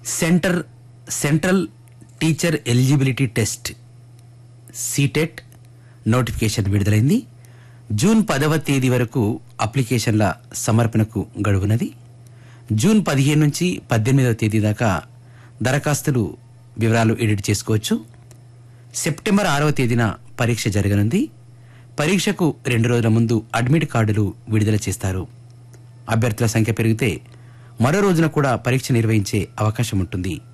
centre central teacher eligibility test CTET notification విడుదలైంది June పదవ తేదీ వరకు అప్లికేషన్ల సమర్పణకు గడువునది జూన్ పదిహేను నుంచి పద్దెనిమిదవ తేదీ దాకా దరఖాస్తులు వివరాలు ఎడిట్ చేసుకోవచ్చు సెప్టెంబర్ ఆరవ తేదీన పరీక్ష జరగనుంది పరీక్షకు రెండు రోజుల ముందు అడ్మిట్ కార్డులు విడుదల చేస్తారు అభ్యర్థుల సంఖ్య పెరిగితే మరో రోజున కూడా పరీక్ష నిర్వహించే అవకాశం ఉంటుంది